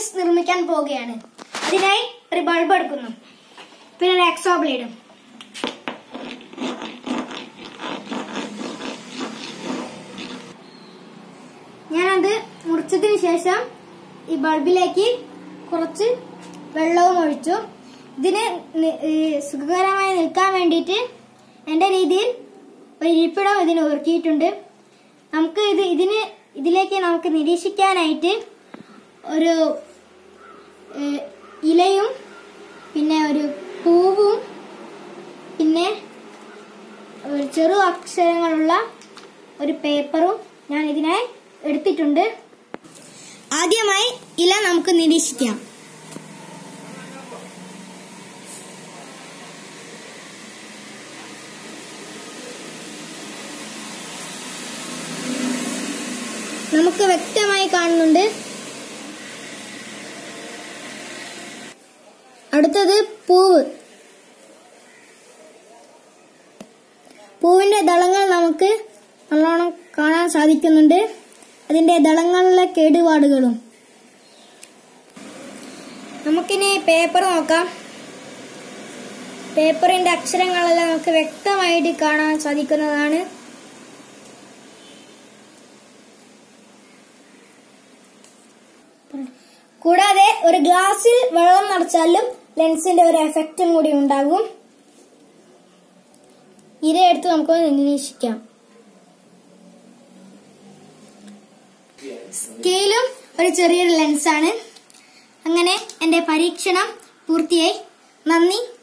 lens നിർമ്മിക്കാൻ പോവുകയാണ് അതിനായി ഒരു ബൾബ് എടുക്കുന്നു പിന്നെ ഒരു എക്സോ ബ്ലേഡും ഞാനത് മുറിച്ചതിന് ശേഷം ഈ ബൾബിലേക്ക് കുറച്ച് വെള്ളവും ഒഴിച്ചു ഇതിന് നി- ഈ സുഖകരമായി നിൽക്കാൻ വേണ്ടിയിട്ട് എന്റെ രീതിയിൽ ഒരു ഇരിപ്പിടം ഇതിന് ഒരുക്കിയിട്ടുണ്ട് നമുക്ക് ഇത് ഇതിന് ഇതിലേക്ക് നമുക്ക് നിരീക്ഷിക്കാനായിട്ട് ഒരു ഏഹ്, ഇലയും പിന്നെ ഒരു പൂവും പിന്നെ ഒരു ചെറു അക്ഷരങ്ങളുള്ള ഒരു പേപ്പറും ഞാൻ ഇതിനായി എടുത്തിട്ടുണ്ട് ആദ്യമായി ഇല നമുക്ക് നിരീക്ഷിക്കാം നമുക്ക് വ്യക്തമായി കാണുന്നുണ്ട് അടുത്തത് പൂവ് പൂവിന്റെ ദളങ്ങൾ നമുക്ക് നല്ലോണം കാണാൻ സാധിക്കുന്നുണ്ട് അതിന്റെ ദളങ്ങളിലെ കേടുപാടുകളും നമുക്കിനി പേപ്പർ നോക്കാം പേപ്പറിന്റെ അക്ഷരങ്ങളെല്ലാം നമുക്ക് വ്യക്തമായിട്ട് കാണാൻ സാധിക്കുന്നതാണ് കൂടാതെ ഒരു ഗ്ലാസ്സിൽ വെള്ളം നിറച്ചാലും ലെൻസിന്റെ ഒരു എഫക്റ്റും കൂടി ഉണ്ടാകും ഇരയെടുത്ത് നമുക്ക് നിരീക്ഷിക്കാം സ്കെയിലും ഒരു ചെറിയൊരു ലെൻസാണ് അങ്ങനെ എന്റെ പരീക്ഷണം പൂർത്തിയായി നന്ദി